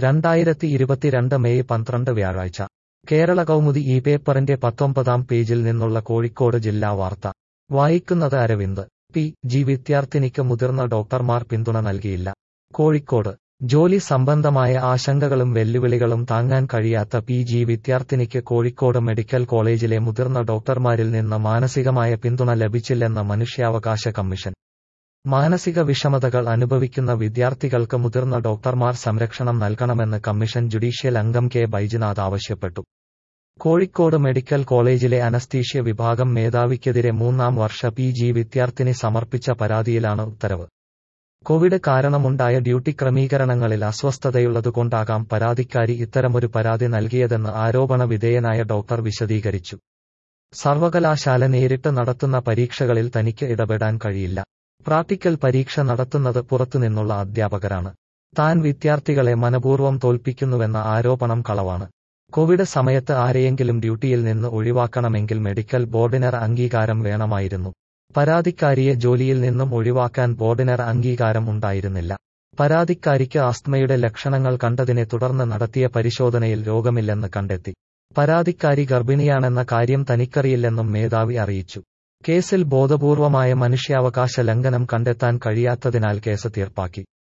രണ്ടായിരത്തി ഇരുപത്തിരണ്ട് മെയ് പന്ത്രണ്ട് വ്യാഴാഴ്ച കേരള കൗമുദി ഈ പേപ്പറിന്റെ പത്തൊമ്പതാം പേജിൽ നിന്നുള്ള കോഴിക്കോട് ജില്ലാ വാർത്ത വായിക്കുന്നത് അരവിന്ദ് പി ജി വിദ്യാർത്ഥിനിക്ക് മുതിർന്ന ഡോക്ടർമാർ പിന്തുണ നൽകിയില്ല കോഴിക്കോട് ജോലി സംബന്ധമായ ആശങ്കകളും വെല്ലുവിളികളും താങ്ങാൻ കഴിയാത്ത പി ജി വിദ്യാർത്ഥിനിക്ക് കോഴിക്കോട് മെഡിക്കൽ കോളേജിലെ മുതിർന്ന ഡോക്ടർമാരിൽ നിന്ന് മാനസികമായ പിന്തുണ ലഭിച്ചില്ലെന്ന് മനുഷ്യാവകാശ കമ്മീഷൻ മാനസിക വിഷമതകൾ അനുഭവിക്കുന്ന വിദ്യാർത്ഥികൾക്ക് മുതിർന്ന ഡോക്ടർമാർ സംരക്ഷണം നൽകണമെന്ന് കമ്മീഷൻ ജുഡീഷ്യൽ അംഗം കെ ബൈജുനാഥ് ആവശ്യപ്പെട്ടു കോഴിക്കോട് മെഡിക്കൽ കോളേജിലെ അനസ്തീഷ്യ വിഭാഗം മേധാവിക്കെതിരെ മൂന്നാം വർഷ പി ജി വിദ്യാർത്ഥിനി സമർപ്പിച്ച പരാതിയിലാണ് ഉത്തരവ് കോവിഡ് കാരണമുണ്ടായ ഡ്യൂട്ടി ക്രമീകരണങ്ങളിൽ അസ്വസ്ഥതയുള്ളതുകൊണ്ടാകാം പരാതിക്കാരി ഇത്തരമൊരു പരാതി നൽകിയതെന്ന് ആരോപണ വിധേയനായ ഡോക്ടർ വിശദീകരിച്ചു സർവകലാശാല നേരിട്ട് നടത്തുന്ന പരീക്ഷകളിൽ തനിക്ക് ഇടപെടാൻ കഴിയില്ല പ്രാക്ടിക്കൽ പരീക്ഷ നടത്തുന്നത് പുറത്തുനിന്നുള്ള അധ്യാപകരാണ് താൻ വിദ്യാർത്ഥികളെ മനപൂർവ്വം തോൽപ്പിക്കുന്നുവെന്ന ആരോപണം കളവാണ് കോവിഡ് സമയത്ത് ആരെയെങ്കിലും ഡ്യൂട്ടിയിൽ നിന്ന് ഒഴിവാക്കണമെങ്കിൽ മെഡിക്കൽ ബോർഡിനർ അംഗീകാരം വേണമായിരുന്നു പരാതിക്കാരിയെ ജോലിയിൽ നിന്നും ഒഴിവാക്കാൻ ബോർഡിനർ അംഗീകാരം ഉണ്ടായിരുന്നില്ല പരാതിക്കാരിക്ക് ആസ്തമയുടെ ലക്ഷണങ്ങൾ കണ്ടതിനെ തുടർന്ന് നടത്തിയ പരിശോധനയിൽ രോഗമില്ലെന്ന് കണ്ടെത്തി പരാതിക്കാരി ഗർഭിണിയാണെന്ന കാര്യം തനിക്കറിയില്ലെന്നും മേധാവി അറിയിച്ചു കേസിൽ ബോധപൂർവമായ മനുഷ്യാവകാശ ലംഘനം കണ്ടെത്താൻ കഴിയാത്തതിനാൽ കേസ് തീർപ്പാക്കി